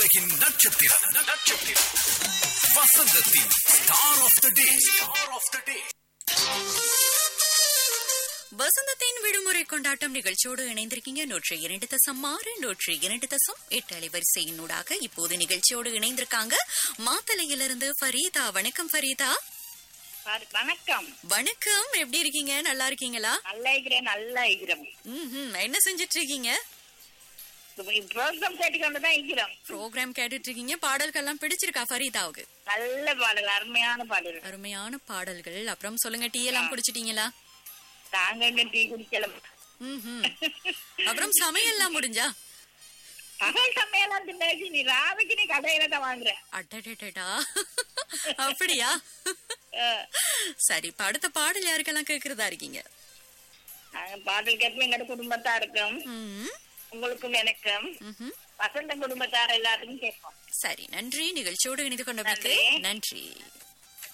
உலகின் நட்சத்திரம் நட்சத்திரம் வசந்தத்தின் star of the day star of the day வசந்தத்தின் விடுமுறை கொண்டாட்டம் நிகழ்ச்சியோடு இணைந்திருக்கீங்க நூற்றி இரண்டு தசம் ஆறு நூற்றி இரண்டு தசம் எட்டு அலைவரிசையினூடாக இப்போது நிகழ்ச்சியோடு இணைந்திருக்காங்க மாத்தலையிலிருந்து ஃபரீதா வணக்கம் ஃபரீதா வ- வணக்கம் வணக்கம் எப்படி இருக்கீங்க நல்லா இருக்கீங்களா நல்லா இருக்கிறேன் நல்லா இருக்கிறோம் ம்ஹும். என்ன செஞ்சிட்டு இருக்கீங்க ப்ரோக்ராம் கேட்டுக்கொண்டு தான் இருக்கிறோம் ப்ரோக்ராம் கேட்டுட்டு இருக்கீங்க பாடல்கள்லாம் பிடிச்சிருக்கா ஃபரீதாவுக்கு நல்ல பாடல் அருமையான பாடல் அருமையான பாடல்கள் அப்புறம் சொல்லுங்க டீ எல்லாம் குடிச்சிட்டீங்களா நாங்க எங்க டீ குடிக்கலாம் ம்ஹும். அப்புறம் சமையல்லாம் முடிஞ்சா பகல் சமையலாம் தின்னாச்சு நீ ராவைக்கு நீ கடையில தான் வாங்குற அடடடடா அப்படியா அஹ், சரி இப்ப அடுத்த பாடல் யாருக்கெல்லாம் கேக்குறதா இருக்கீங்க நாங்க பாடல் கேட்போம் எங்கட குடும்பத்தா இருக்கும் ம்ம். உங்களுக்கும் எனக்கும் ம்ஹும். வசந்த குடும்பத்தார் எல்லாருக்கும் கேட்போம் சரி நன்றி நிகழ்ச்சியோடு இணைந்து கொண்டமைக்கு நன்றி. நன்றி